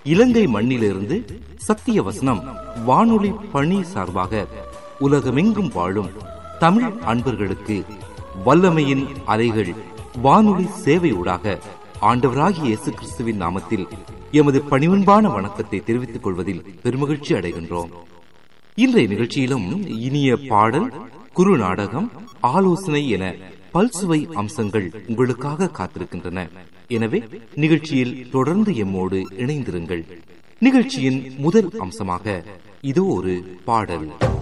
இலங்கை மண்ணிலிருந்து சத்திய வசனம் வானொலி பணி சார்பாக உலகமெங்கும் வாழும் தமிழ் அன்பர்களுக்கு வல்லமையின் அலைகள் வானொலி சேவையூடாக ஆண்டவராகிய இயேசு கிறிஸ்துவின் நாமத்தில் எமது பணிவன்பான வணக்கத்தை தெரிவித்துக் கொள்வதில் பெருமகிழ்ச்சி அடைகின்றோம் இன்றைய நிகழ்ச்சியிலும் இனிய பாடல் குறு நாடகம் ஆலோசனை என பல்சுவை அம்சங்கள் உங்களுக்காக காத்திருக்கின்றன எனவே நிகழ்ச்சியில் தொடர்ந்து எம்மோடு இணைந்திருங்கள் நிகழ்ச்சியின் முதல் அம்சமாக இதோ ஒரு பாடல்